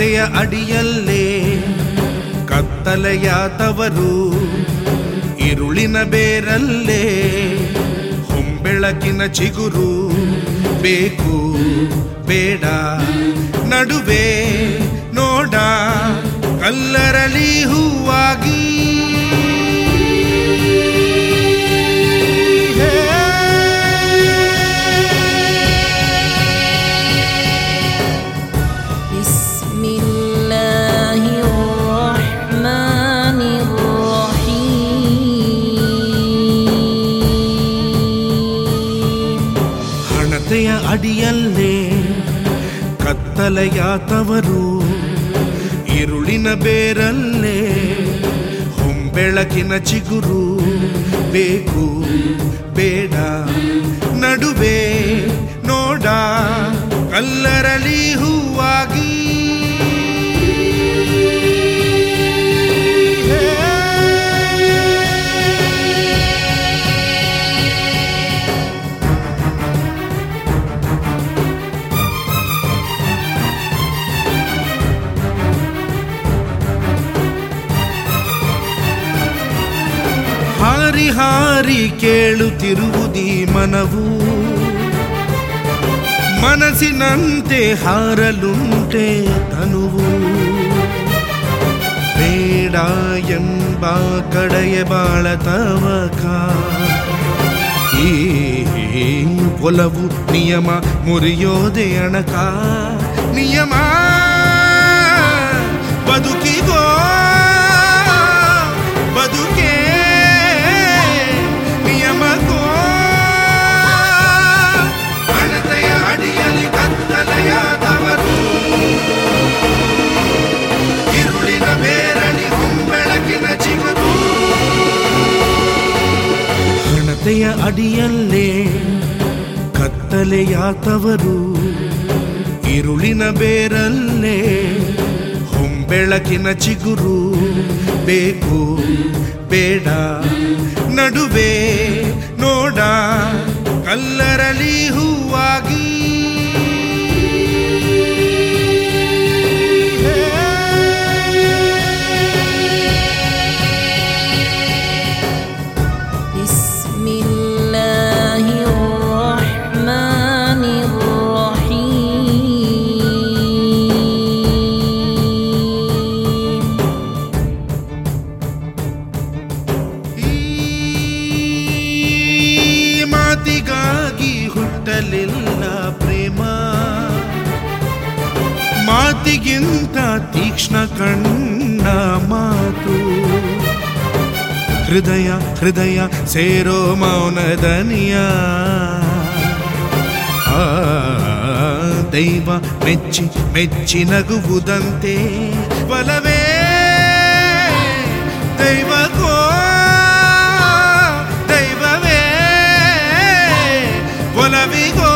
ಹಣತೆಯ ಅಡಿಯಲ್ಲೇ ಕತ್ತಲೆಯ ತವರು ಇರುಳಿನ ಬೇರಲ್ಲೇ ಹೊಂಬೆಳಕಿನ ಚಿಗುರು ಬೇಕು ಬೇಡ ನಡುವೆ ನೋಡ ಕಲ್ಲರಲಿ ಹೂವಾಗಿ بسم الله الرحمن الرحيم ಹಣತೆಯ ಅಡಿಯಲ್ಲೇ ಕತ್ತಲೆಯ ತವರು ಇರುಳಿನ ಬೇರಲ್ಲೇ ಹೊಂಬೆಳಕಿನ ಚಿಗುರು ಬೇಕು ಬೇಡ ನಡುವೆ ನೋಡ ಕಲ್ಲರಲಿ ಹೂವಾಗಿ ಹಾರಿ ಹಾರಿ ಕೇಳುತ್ತಿರುವುದೀ ಮನವು ಮನಸ್ಸಿನಂತೆ ಹಾರಲುಂಟೆ ತನುವು ಬೇಡ ಎಂಬ ಕಡೆಯ ಬಾಳ ತವಕ ಈ ಒಲವು ನಿಯಮ ಮುರಿಯೋದೆ ಅಣಕ ನಿಯಮ ಬದುಕಿಗೋ ಬದುಕೆ ನಿಯಮಗೋ ಹಣತೆಯ ಅಡಿಯಲ್ಲಿ ಕತ್ತಲೆಯಾದವರು ಇರುಳಿನ ಬೇರಳಿ ಹೊಂಬೆಳಕಿನ ಚಿಗುರು ಹಣತೆಯ ಅಡಿಯಲ್ಲೇ ಕತ್ತಲೆಯಾತವರು ಇರುಳಿನ ಬೇರಲ್ಲೇ ಹೊಂಬೆಳಕಿನ ಚಿಗುರು ಬೇಕು ಬೇಡ ನಡುವೆ ನೋಡ ಕಲ್ಲರಲಿ ಹೂವಾಗಿ بسم الله الرحمن الرحيم ಈ ಮಾತಿಗಾಗಿ ಹುಟ್ಟಲಿಲ್ಲ ಪ್ರೇಮ ಮಾತಿಗಿಂತ ತೀಕ್ಷ್ಣ ಕಣ್ಣ ಮಾತು ಹೃದಯ ಹೃದಯ ಸೇರೋ ಮೌನದನಿಯ ಆ ದೈವ ಮೆಚ್ಚಿ ಮೆಚ್ಚಿ ನಗುವುದಂತೆ ಬಲವೇ ದೈವಕೋ ದೈವವೇ ಒಲವಿಗೋ